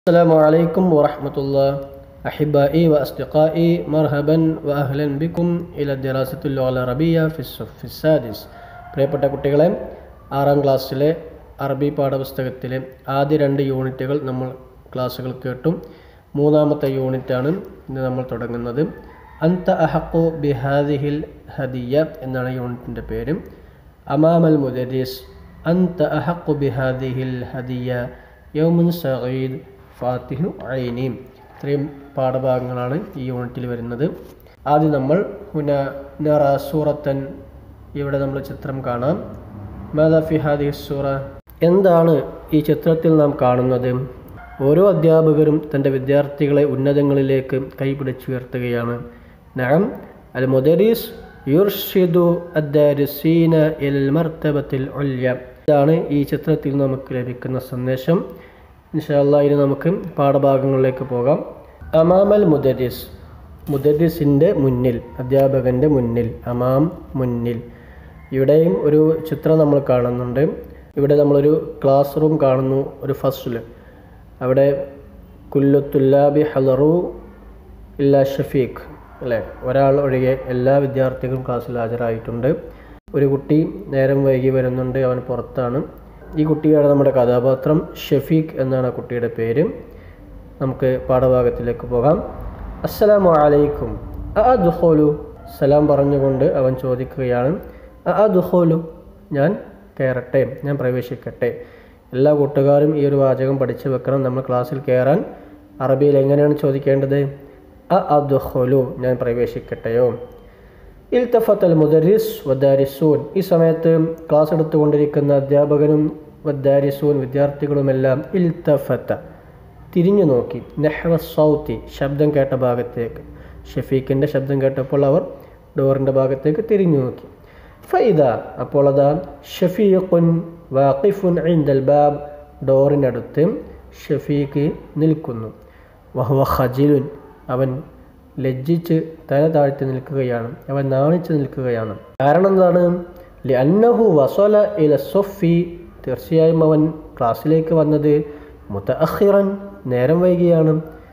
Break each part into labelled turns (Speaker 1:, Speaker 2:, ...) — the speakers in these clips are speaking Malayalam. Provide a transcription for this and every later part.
Speaker 1: السلام عليكم ورحمة الله أحبائي وأصدقائي مرحبا وأهلا بكم إلى دراسة اللغة العربية في الصف السادس പ്രിയപ്പെട്ട കുട്ടികളെ ആറാം ക്ലാസ്സിലെ അറബി പാഠപുസ്തകത്തിലെ ആദ്യ രണ്ട് യൂണിറ്റുകൾ നമ്മൾ ക്ലാസ്സുകൾ കേട്ടു മൂന്നാമത്തെ യൂണിറ്റാണ് ഇന്ന് നമ്മൾ തുടങ്ങുന്നത് അന്ത അഹക്കു ബിഹാദിഹിൽ ഹദിയ എന്നാണ് യൂണിറ്റിൻ്റെ പേര് അമാമൽ മുദരീസ് അന്ത അഹക്കു ബിഹാദിഹിൽ ഹദിയ യൗമുൻ സഈദ് ഫാത്തിഹു ഐനീം ഇത്രയും പാഠഭാഗങ്ങളാണ് ഈ യൂണിറ്റിൽ വരുന്നത് ആദ്യം നമ്മൾ ഹുന നറ സൂറത്തൻ ഇവിടെ നമ്മൾ ചിത്രം കാണാം മാതാ ഫി ഹാദി സൂറ എന്താണ് ഈ ചിത്രത്തിൽ നാം കാണുന്നത് ഓരോ അധ്യാപകരും തൻ്റെ വിദ്യാർത്ഥികളെ ഉന്നതങ്ങളിലേക്ക് കൈപിടിച്ചുയർത്തുകയാണ് നഅം അൽ മുദരീസ് യുർഷിദു അദ്ദാരിസീന ഇൽ മർത്തബത്തിൽ ഉല്യ ഇതാണ് ഈ ചിത്രത്തിൽ നമുക്ക് ലഭിക്കുന്ന സന്ദേശം ഇൻഷാല്ല ഇനി നമുക്ക് പാഠഭാഗങ്ങളിലേക്ക് പോകാം അമാമൽ മുദരിസ് മുദരിസിൻ്റെ മുന്നിൽ അധ്യാപകൻ്റെ മുന്നിൽ അമാം മുന്നിൽ ഇവിടെയും ഒരു ചിത്രം നമ്മൾ കാണുന്നുണ്ട് ഇവിടെ നമ്മളൊരു ക്ലാസ് റൂം കാണുന്നു ഒരു ഫസ്റ്റിൽ അവിടെ കുല്ലുത്തുല്ലാബി ഹലറു ഇല്ല ഷഫീഖ് അല്ലേ ഒരാൾ ഒഴികെ എല്ലാ വിദ്യാർത്ഥികളും ക്ലാസ്സിൽ ഹാജരായിട്ടുണ്ട് ഒരു കുട്ടി നേരം വൈകി വരുന്നുണ്ട് അവൻ പുറത്താണ് ഈ കുട്ടിയാണ് നമ്മുടെ കഥാപാത്രം ഷഫീഖ് എന്നാണ് ആ കുട്ടിയുടെ പേര് നമുക്ക് പാഠഭാഗത്തിലേക്ക് പോകാം അസ്സലാമു അലൈക്കും അ ദുഹോലു സലാം പറഞ്ഞുകൊണ്ട് അവൻ ചോദിക്കുകയാണ് അ ദുഹോലു ഞാൻ കയറട്ടെ ഞാൻ പ്രവേശിക്കട്ടെ എല്ലാ കൂട്ടുകാരും ഈ ഒരു വാചകം പഠിച്ചു വെക്കണം നമ്മൾ ക്ലാസ്സിൽ കയറാൻ അറബിയിൽ എങ്ങനെയാണ് ചോദിക്കേണ്ടത് അ അദ്ഹുലു ഞാൻ പ്രവേശിക്കട്ടെയോ ഇൽത്തഫത്ത് അൽ മുദരിസ് വദ്ദാരിസൂൻ ഈ സമയത്ത് ക്ലാസ് എടുത്തുകൊണ്ടിരിക്കുന്ന അധ്യാപകനും വദ്ദാരിസൂൻ വിദ്യാർത്ഥികളുമെല്ലാം ഇൽത്തഫത്ത തിരിഞ്ഞു നോക്കി നെഹ്വ സൗത്തി ശബ്ദം കേട്ട ഭാഗത്തേക്ക് ഷഫീഖിൻ്റെ ശബ്ദം കേട്ടപ്പോൾ അവർ ഡോറിൻ്റെ ഭാഗത്തേക്ക് തിരിഞ്ഞു നോക്കി ഫൈദ അപ്പോൾ അതാ ഷഫീഖുൻ വാഖിഫുൻ ഐന്ദൽ ബാബ് ഡോറിനടുത്ത് ഷഫീഖ് നിൽക്കുന്നു വഹുവ ഖജിലുൻ അവൻ ലജ്ജിച്ച് തല താഴ്ത്തി നിൽക്കുകയാണ് അവൻ നാണിച്ച് നിൽക്കുകയാണ് കാരണം എന്താണ് അന്നഹു വസല ഇല സൊഫി തീർച്ചയായും അവൻ ക്ലാസ്സിലേക്ക് വന്നത് മുത്ത അഹിറൻ നേരം വൈകിയാണ്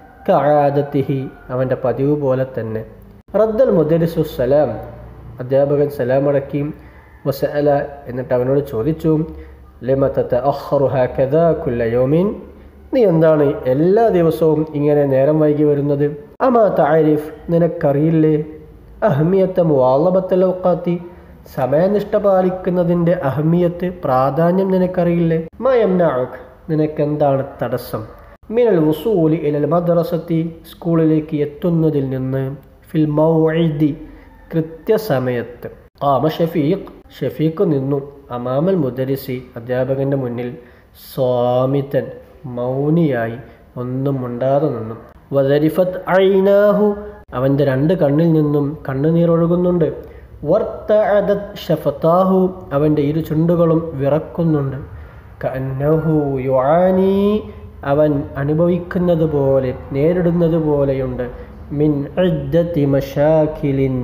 Speaker 1: കാദത്തിഹി അവൻ്റെ പതിവ് പോലെ തന്നെ റദ്ദൽ മുദരിസു സലാം അധ്യാപകൻ സലാം അടക്കി വസഅല എന്നിട്ട് അവനോട് ചോദിച്ചു ലിമത്തത്തെ അഹ്റുഹ കഥ കുല്ലയോമീൻ നീ എന്താണ് എല്ലാ ദിവസവും ഇങ്ങനെ നേരം വൈകി വരുന്നത് അമാ താരിഫ് നിനക്കറിയില്ലേ അഹ്മിയത്തെ മുവാളബത്തലോക്കാത്തി സമയനിഷ്ഠ പാലിക്കുന്നതിൻ്റെ അഹ്മിയത്ത് പ്രാധാന്യം നിനക്കറിയില്ലേ മയംനാഖ് നിനക്കെന്താണ് തടസ്സം മിനൽ വുസൂലി ഇലൽ മദ്രസത്തി സ്കൂളിലേക്ക് എത്തുന്നതിൽ നിന്ന് ഫിൽ മൗഇദി കൃത്യസമയത്ത് ആമ ഷഫീഖ് ഷഫീഖ് നിന്നു അമാമൽ മുദരിസി അധ്യാപകന്റെ മുന്നിൽ സ്വാമിതൻ മൗനിയായി ഒന്നും മുണ്ടാതെ നിന്നു വദരിഫത്ത് ഐനാഹു അവൻ്റെ രണ്ട് കണ്ണിൽ നിന്നും കണ്ണുനീർ ഒഴുകുന്നുണ്ട് വർത്തഅദത് ഷഫത്താഹു അവൻ്റെ ഇരു ചുണ്ടുകളും വിറക്കുന്നുണ്ട് കന്നഹു യുആനി അവൻ അനുഭവിക്കുന്നത് പോലെ നേരിടുന്നത് പോലെയുണ്ട് മിൻ ഇദ്ദത്തി മഷാഖിലിൻ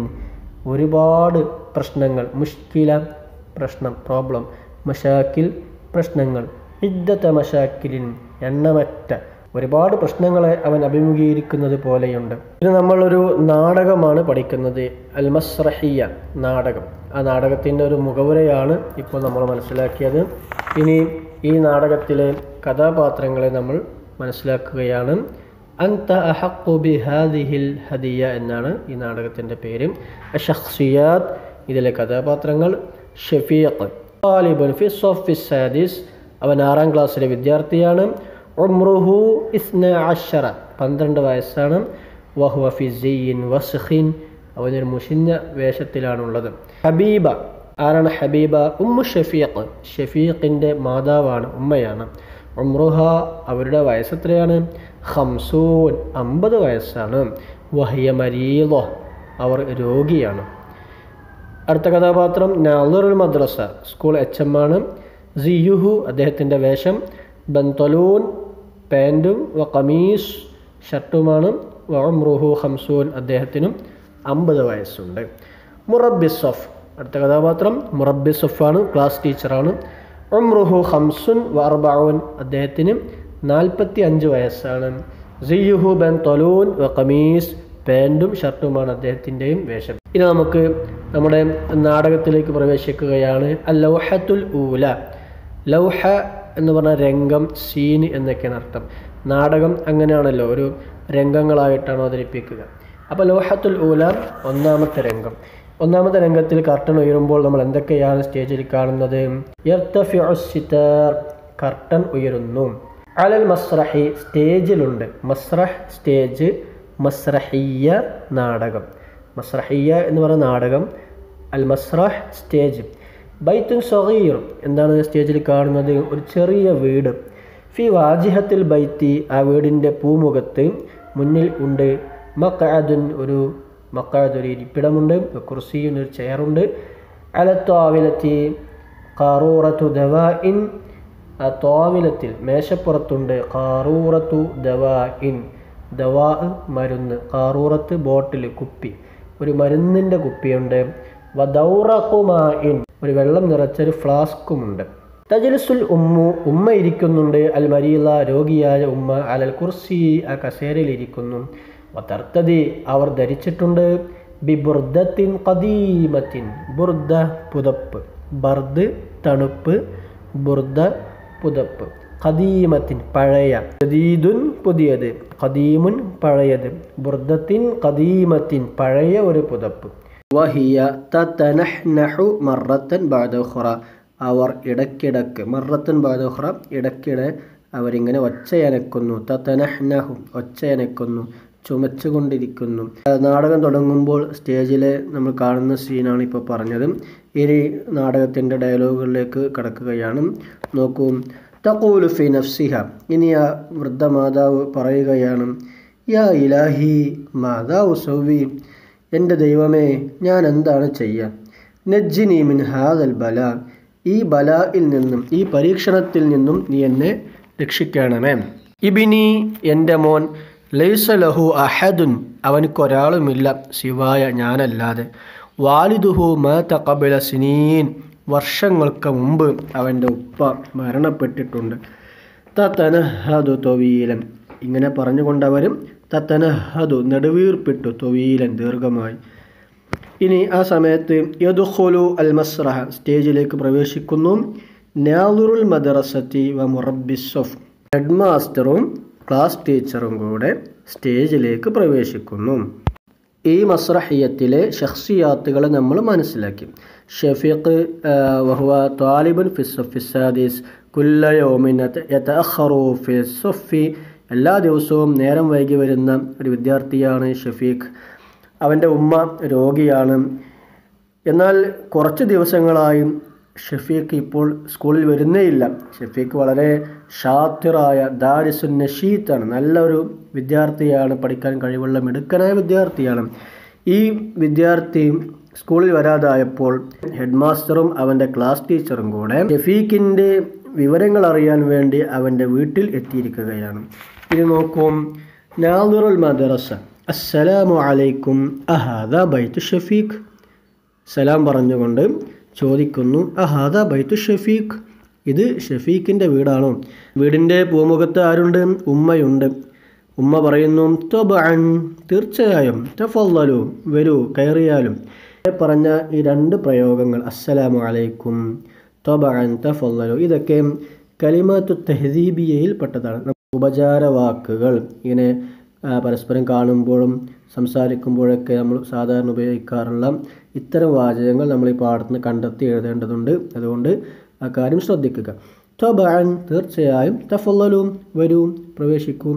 Speaker 1: ഒരുപാട് പ്രശ്നങ്ങൾ മുഷ്കില പ്രശ്നം പ്രോബ്ലം മഷാക്കിൽ പ്രശ്നങ്ങൾ ഇദ്ദത്ത മഷാക്കിലിൻ എണ്ണമറ്റ ഒരുപാട് പ്രശ്നങ്ങളെ അവൻ അഭിമുഖീകരിക്കുന്നത് പോലെയുണ്ട് ഇത് നമ്മളൊരു നാടകമാണ് പഠിക്കുന്നത് അൽ മസ്രഹിയ നാടകം ആ നാടകത്തിൻ്റെ ഒരു മുഖവുരയാണ് ഇപ്പോൾ നമ്മൾ മനസ്സിലാക്കിയത് ഇനി ഈ നാടകത്തിലെ കഥാപാത്രങ്ങളെ നമ്മൾ മനസ്സിലാക്കുകയാണ് അന്ത അഹഖു ബിഹാദിഹിൽ ഹദിയ എന്നാണ് ഈ നാടകത്തിൻ്റെ പേര് അഷഖ്സിയാത്ത് ഇതിലെ കഥാപാത്രങ്ങൾ ഷഫീഖ് താലിബുൻ ഫി സോഫി സാദിസ് അവൻ ആറാം ക്ലാസ്സിലെ വിദ്യാർത്ഥിയാണ് ഉംറുഹു ഇസ്ന അഷറ പന്ത്രണ്ട് വയസ്സാണ് വഹുവ ഫിസിൻ വസ്ഖിൻ അവനൊരു മുഷിഞ്ഞ വേഷത്തിലാണുള്ളത് ഹബീബ ആരാണ് ഹബീബ ഉമ്മു ഷഫീഖ് ഷഫീഖിൻ്റെ മാതാവാണ് ഉമ്മയാണ് ഉംറുഹ അവരുടെ വയസ്സെത്രയാണ് ഹംസൂൻ അമ്പത് വയസ്സാണ് വഹിയ മരീദ അവർ രോഗിയാണ് അടുത്ത കഥാപാത്രം നാളുൽ മദ്രസ സ്കൂൾ എച്ച് എം ആണ് സിയുഹു അദ്ദേഹത്തിൻ്റെ വേഷം ബന്തലൂൻ പാൻറ്റും വ കമീസ് ഷർട്ടുമാണ് വംറുഹു ഹംസൂൻ അദ്ദേഹത്തിനും അമ്പത് വയസ്സുണ്ട് മുറബിസഫ് അടുത്ത കഥാപാത്രം മുറബിസഫാണ് ക്ലാസ് ടീച്ചറാണ് ഉംറുഹു ഹംസുൻ വർബാവുൻ അദ്ദേഹത്തിന് നാൽപ്പത്തി അഞ്ച് വയസ്സാണ് സിയുഹു ബൻ തൊലൂൻ വ കമീസ് പാൻറ്റും ഷർട്ടുമാണ് അദ്ദേഹത്തിൻ്റെയും വേഷം ഇനി നമുക്ക് നമ്മുടെ നാടകത്തിലേക്ക് പ്രവേശിക്കുകയാണ് അൽ ലൗഹത്തുൽ ഊല ലൗഹ എന്ന് പറഞ്ഞ രംഗം സീൻ എന്നൊക്കെയാണ് അർത്ഥം നാടകം അങ്ങനെയാണല്ലോ ഒരു രംഗങ്ങളായിട്ടാണ് അവതരിപ്പിക്കുക അപ്പോൾ ലോഹത്തുൽ ഊല ഒന്നാമത്തെ രംഗം ഒന്നാമത്തെ രംഗത്തിൽ കർട്ടൻ ഉയരുമ്പോൾ നമ്മൾ എന്തൊക്കെയാണ് സ്റ്റേജിൽ കാണുന്നത് യർത്തഫിഉ സിതാർ കർട്ടൻ ഉയരുന്നു അലൽ മസ്രഹി സ്റ്റേജിലുണ്ട് മസ്രഹ് സ്റ്റേജ് മസ്രഹിയ നാടകം മസ്രഹിയ എന്ന് പറയുന്ന നാടകം അൽ മസ്രഹ് സ്റ്റേജ് ബൈത്തുൻ സഗീർ എന്താണ് സ്റ്റേജിൽ കാണുന്നത് ഒരു ചെറിയ വീട് ഫി വാജിഹത്തിൽ ബൈത്തി ആ വീടിൻ്റെ പൂമുഖത്ത് മുന്നിൽ ഉണ്ട് മക്കാദുൻ ഒരു മക്കാദ് ഒരു ഇരിപ്പിടമുണ്ട് കുർസിയും ഒരു ചെയറുണ്ട് അലത്തോവിലെത്തി കാറൂറത്തു ദവാ ഇൻ ആ തോവിലത്തിൽ മേശപ്പുറത്തുണ്ട് കാറൂറത്തു ദവാ ഇൻ ദവാ മരുന്ന് കാറൂറത്ത് ബോട്ടിൽ കുപ്പി ഒരു മരുന്നിൻ്റെ കുപ്പിയുണ്ട് വദൗറഖുമാ ഇൻ ഒരു വെള്ളം നിറച്ചൊരു ഫ്ലാസ്കുമുണ്ട് തജലിസുൽ ഉമ്മു ഉമ്മ ഇരിക്കുന്നുണ്ട് അൽ മരീല രോഗിയായ ഉമ്മ അലൽ കുർസി ആ കസേരയിൽ ഇരിക്കുന്നു വതർത്തതി അവർ ധരിച്ചിട്ടുണ്ട് ബി ബുർദത്തിൻ കദീമത്തിൻ ബുർദ പുതപ്പ് ബർദ് തണുപ്പ് ബുർദ പുതപ്പ് ഖദീമത്തിൻ പഴയ ജദീദുൻ പുതിയത് ഖദീമുൻ പഴയത് ബുർദത്തിൻ ഖദീമത്തിൻ പഴയ ഒരു പുതപ്പ് വഹിയ തതനഹ്നഹു മറത്തൻ ബാദുഖറ അവർ ഇടയ്ക്കിടക്ക് മറത്തൻ ബാദുഖറ ഇടയ്ക്കിടെ അവരിങ്ങനെ ഒച്ചയനക്കുന്നു തതനഹ്നഹു ഒച്ചയനക്കുന്നു ചുമച്ചുകൊണ്ടിരിക്കുന്നു നാടകം തുടങ്ങുമ്പോൾ സ്റ്റേജിൽ നമ്മൾ കാണുന്ന സീനാണ് ഇപ്പോൾ പറഞ്ഞത് ഇനി നാടകത്തിൻ്റെ ഡയലോഗുകളിലേക്ക് കടക്കുകയാണ് നോക്കൂ തഖൂലു ഫി നഫ്സിഹ ഇനി ആ വൃദ്ധമാതാവ് പറയുകയാണ് യാ ഇലാഹി മാതാവ് സൗവി എൻ്റെ ദൈവമേ ഞാൻ എന്താണ് ചെയ്യുക നജ്ജിനി മിൻ ഹാദൽ ബല ഈ ബലായിൽ നിന്നും ഈ പരീക്ഷണത്തിൽ നിന്നും നീ എന്നെ രക്ഷിക്കണമേ ഇബിനി എൻ്റെ മോൻ ലൈസ ലഹു അഹദുൻ അവനക്കൊരാളുമില്ല ശിവായ ഞാനല്ലാതെ വാലിദുഹു മാ തഖബല സിനീൻ വർഷങ്ങൾക്ക് മുമ്പ് അവൻ്റെ ഉപ്പ മരണപ്പെട്ടിട്ടുണ്ട് തത്തനഹദു തൊവീലൻ ഇങ്ങനെ പറഞ്ഞുകൊണ്ടവരും തത്തനഹദു നെടുവീർപ്പിട്ടു തൊവീലൻ ദീർഘമായി ഇനി ആ സമയത്ത് യദുഖുലു അൽ മസ്രഹ സ്റ്റേജിലേക്ക് പ്രവേശിക്കുന്നു നാദുറുൽ മദ്രസത്തി വ മുറബിസഫ് ഹെഡ് മാസ്റ്ററും ക്ലാസ് ടീച്ചറും കൂടെ സ്റ്റേജിലേക്ക് പ്രവേശിക്കുന്നു ഈ മസ്രഹിയത്തിലെ ഷഖ്സിയാത്തുകളെ നമ്മൾ മനസ്സിലാക്കി ഷഫീഖ് വഹുവ താലിബുൻ ഫിസ്സാദീസ് കുല്ലയോമിൻ യതഅഖറു ഫി സൊഫി എല്ലാ ദിവസവും നേരം വൈകി വരുന്ന ഒരു വിദ്യാർത്ഥിയാണ് ഷഫീഖ് അവൻ്റെ ഉമ്മ രോഗിയാണ് എന്നാൽ കുറച്ച് ദിവസങ്ങളായും ഷഫീഖ് ഇപ്പോൾ സ്കൂളിൽ വരുന്നേയില്ല ഷഫീഖ് വളരെ ഷാത്തിറായ ദാരിസുൻ നഷീത്താണ് നല്ലൊരു വിദ്യാർത്ഥിയാണ് പഠിക്കാൻ കഴിവുള്ള മിടുക്കനായ വിദ്യാർത്ഥിയാണ് ഈ വിദ്യാർത്ഥി സ്കൂളിൽ വരാതായപ്പോൾ ഹെഡ് മാസ്റ്ററും അവൻ്റെ ക്ലാസ് ടീച്ചറും കൂടെ ഷഫീഖിൻ്റെ വിവരങ്ങൾ അറിയാൻ വേണ്ടി അവൻ്റെ വീട്ടിൽ എത്തിയിരിക്കുകയാണ് ഇത് നോക്കും നാദിറുൽ മദ്രസ അസ്സലാമു അലൈക്കും അഹാദ ബൈത്തു ഷഫീഖ് സലാം പറഞ്ഞുകൊണ്ട് ചോദിക്കുന്നു അഹാദ ബൈത്തു ഷഫീഖ് ഇത് ഷഫീഖിൻ്റെ വീടാണോ വീടിൻ്റെ പൂമുഖത്ത് ആരുണ്ട് ഉമ്മയുണ്ട് ഉമ്മ പറയുന്നു തൊബഅൻ തീർച്ചയായും തഫല്ലലു വരൂ കയറിയാലും പറഞ്ഞ ഈ രണ്ട് പ്രയോഗങ്ങൾ അസ്സലാമു അലൈക്കും തൊബഅൻ തഫല്ലലു ഇതൊക്കെ കലിമാത്തു തെഹദീബിയയിൽ പെട്ടതാണ് ഉപചാര വാക്കുകൾ ഇങ്ങനെ പരസ്പരം കാണുമ്പോഴും സംസാരിക്കുമ്പോഴൊക്കെ നമ്മൾ സാധാരണ ഉപയോഗിക്കാറുള്ള ഇത്തരം വാചകങ്ങൾ നമ്മൾ ഈ പാഠത്തിൽ നിന്ന് കണ്ടെത്തി എഴുതേണ്ടതുണ്ട് അതുകൊണ്ട് ആ കാര്യം ശ്രദ്ധിക്കുക തൊബാൻ തീർച്ചയായും തഫല്ലലും വരൂ പ്രവേശിക്കും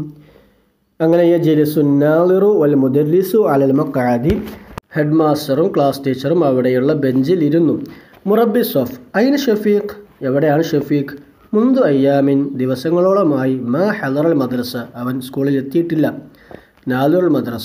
Speaker 1: അങ്ങനെ ജലിസുന്നാളിറു വൽ മുദല്ലിസു അലൽ മക്കാദി ഹെഡ് മാസ്റ്ററും ക്ലാസ് ടീച്ചറും അവിടെയുള്ള ബെഞ്ചിൽ ഇരുന്നു മുറബി സോഫ് അയിന് ഷഫീഖ് എവിടെയാണ് ഷഫീഖ് മുന്തു അയ്യാമിൻ ദിവസങ്ങളോളമായി മാ ഹലറൽ മദ്രസ അവൻ സ്കൂളിൽ എത്തിയിട്ടില്ല നാലുൽ മദ്രസ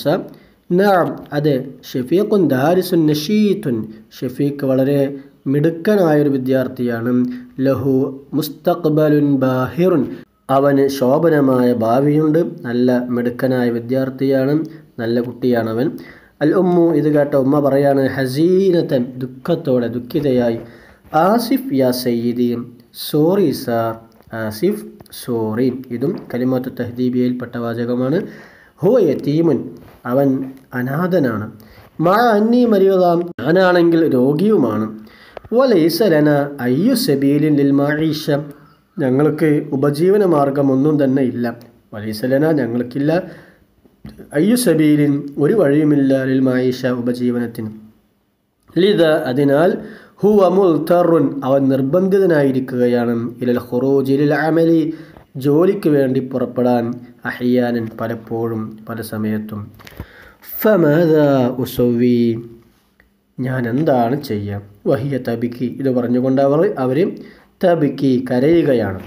Speaker 1: നാം അതെ ഷഫീഖുൻ ദാരിസുൻ നഷീത്തുൻ ഷഫീഖ് വളരെ മിടുക്കനായൊരു വിദ്യാർത്ഥിയാണ് ലഹു മുസ്തഖ്ബലുൻ ബാഹിറുൻ അവന് ശോഭനമായ ഭാവിയുണ്ട് നല്ല മിടുക്കനായ വിദ്യാർത്ഥിയാണ് നല്ല കുട്ടിയാണ് അവൻ അൽ ഉമ്മു ഇത് കേട്ട ഉമ്മ പറയാണ് ഹസീനത്തൻ ദുഃഖത്തോടെ ദുഃഖിതയായി ആസിഫ് യാ സയ്യിദി സോറി സാർ ആസിഫ് സോറി ഇതും കലിമാത്തു തഹദീബിയയിൽപ്പെട്ട വാചകമാണ് ഹുവ യതീമുൻ അവൻ അനാഥനാണ് മാ അന്നീ മരിയതാം ഞാനാണെങ്കിൽ രോഗിയുമാണ് വലൈസലന അയ്യു സബീലിൻ ലിൽ മാഈഷ ഞങ്ങൾക്ക് ഉപജീവന മാർഗമൊന്നും തന്നെ ഇല്ല വലൈസലന ഞങ്ങൾക്കില്ല അയ്യു സബീലിൻ ഒരു വഴിയുമില്ല ലിൽ മായിഷ ഉപജീവനത്തിന് ലിത അതിനാൽ ഹുവ മുൽത്തറുൻ അവൻ നിർബന്ധിതനായിരിക്കുകയാണ് ഇലൽ ഖുറൂജിലിൽ അമലി ജോലിക്ക് വേണ്ടി പുറപ്പെടാൻ അഹിയാനൻ പലപ്പോഴും പല സമയത്തും ഫമദ ഉസവി ഞാൻ എന്താണ് ചെയ്യുക വഹിയ തബിക്കി ഇത് പറഞ്ഞുകൊണ്ട് അവർ അവർ തബിക്കി കരയുകയാണ്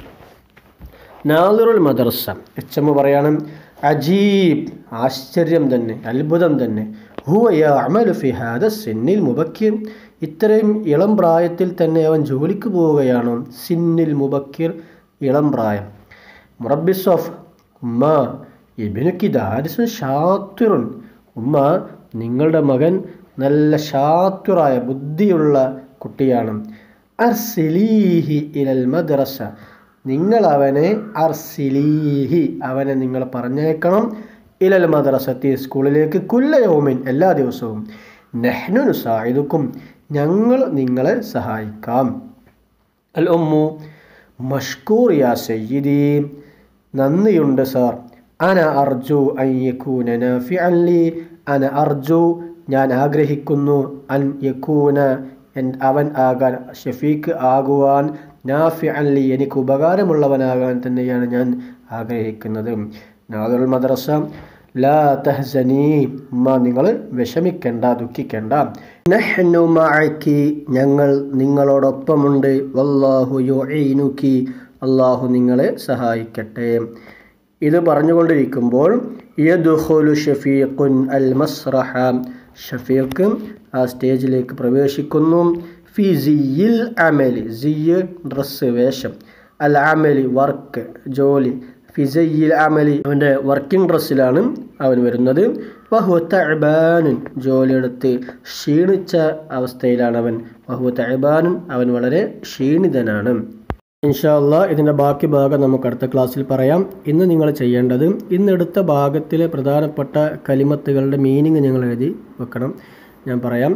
Speaker 1: നാദിറുൽ മദർസ എച്ച് എം പറയാണ് അജീബ് ആശ്ചര്യം തന്നെ അത്ഭുതം തന്നെ ഹുവയ അമലു ഫിഹാദ സിന്നിൽ മുബക്കിർ ഇത്രയും ഇളം പ്രായത്തിൽ തന്നെ അവൻ ജോലിക്ക് പോവുകയാണോ സിന്നിൽ മുബക്കിർ ഇളം പ്രായം മുറബിസോഫ് ഉമ്മ ഇബിനുക്ക് ദാരിസുൻ ഷാത്തുറുൻ ഉമ്മ നിങ്ങളുടെ മകൻ നല്ല ഷാത്തുറായ ബുദ്ധിയുള്ള കുട്ടിയാണ് അർസിലീഹി ഇലൽ മദ്രസ നിങ്ങൾ അവനെ അർസിലീഹി അവനെ നിങ്ങൾ പറഞ്ഞേക്കണം ഇലൽ മദ്രസത്തി സ്കൂളിലേക്ക് കുല്ലയോമിൻ എല്ലാ ദിവസവും നെഹ്നു നുസായിദുക്കും ഞങ്ങൾ നിങ്ങളെ സഹായിക്കാം അൽ ഉമ്മു മഷ്കൂർ യാ സയ്യിദി നന്ദിയുണ്ട് സാർ അന അർജു അൻ യകൂന നാഫിഅൻ ലി അന അർജു ഞാൻ ആഗ്രഹിക്കുന്നു അൻ യകൂന എൻ- അവൻ ആകാൻ ഷഫീഖ് ആകുവാൻ നാഫി അല്ലി എനിക്ക് ഉപകാരമുള്ളവനാകാൻ തന്നെയാണ് ഞാൻ ആഗ്രഹിക്കുന്നത് നാദുൽ മദ്രസ ലാ തഹ്സനി ഉമ്മ നിങ്ങൾ വിഷമിക്കണ്ട ദുഃഖിക്കണ്ട നഹ്നു മഅക്കി ഞങ്ങൾ നിങ്ങളോടൊപ്പമുണ്ട് വല്ലാഹു യുഈനുക്കി അള്ളാഹു നിങ്ങളെ സഹായിക്കട്ടെ ഇത് പറഞ്ഞുകൊണ്ടിരിക്കുമ്പോൾ യദ്ഖുലു ഷഫീഖുൻ അൽ മസ്റഹ ഷഫീഖ് ആ സ്റ്റേജിലേക്ക് പ്രവേശിക്കുന്നു ഫി സിയിൽ അമലി സിയ് ഡ്രസ്സ് വേഷം അൽ അമലി വർക്ക് ജോലി ഫിസയിൽ അമലി അവൻ്റെ വർക്കിംഗ് ഡ്രസ്സിലാണ് അവൻ വരുന്നത് വഹു തഅബാനുൻ ജോലിയെടുത്ത് ക്ഷീണിച്ച അവസ്ഥയിലാണ് അവൻ വഹു തഅബാനുൻ അവൻ വളരെ ക്ഷീണിതനാണ് ഇൻഷാല്ല ഇതിൻ്റെ ബാക്കി ഭാഗം നമുക്ക് അടുത്ത ക്ലാസ്സിൽ പറയാം ഇന്ന് നിങ്ങൾ ചെയ്യേണ്ടത് ഇന്നെടുത്ത ഭാഗത്തിലെ പ്രധാനപ്പെട്ട കലിമത്തുകളുടെ മീനിങ് നിങ്ങൾ എഴുതി വെക്കണം ഞാൻ പറയാം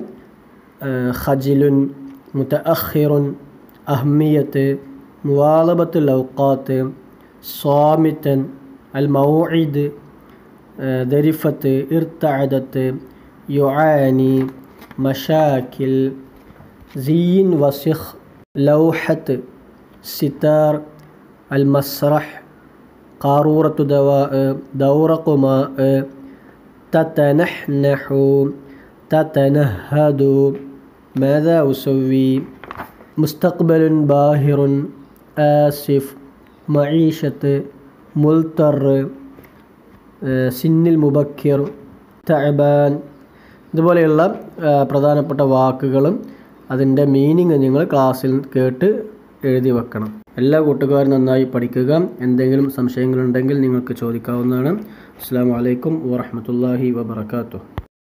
Speaker 1: ഖജിലുൻ മുത്തഅഖിറുൻ അഹ്മിയത്ത് മുവാലബത്തുൽ ഔക്കാത്ത് സ്വാമിത്തൻ അൽ മൗഇദ് ദരിഫത്ത് ഇർത്തഅദത്ത് യുആനി മഷാക്കിൽ زين وسخ لوحة ستار المسرح قارورة دواء دورق ماء تتنحنح تتنهد ماذا أسوي مستقبل باهر آسف معيشة ملتر സിന്നിൽ മുബക്കിർ തഅബാൻ ഇതുപോലെയുള്ള ആ, പ്രധാനപ്പെട്ട വാക്കുകളും അതിൻ്റെ മീനിങ് നിങ്ങൾ ക്ലാസ്സിൽ കേട്ട് എഴുതി വെക്കണം എല്ലാ കൂട്ടുകാരും നന്നായി പഠിക്കുക എന്തെങ്കിലും സംശയങ്ങളുണ്ടെങ്കിൽ നിങ്ങൾക്ക് ചോദിക്കാവുന്നതാണ് അസ്സാം വലൈക്കും വാഹമത്തല്ലാഹി വബർക്കാത്തു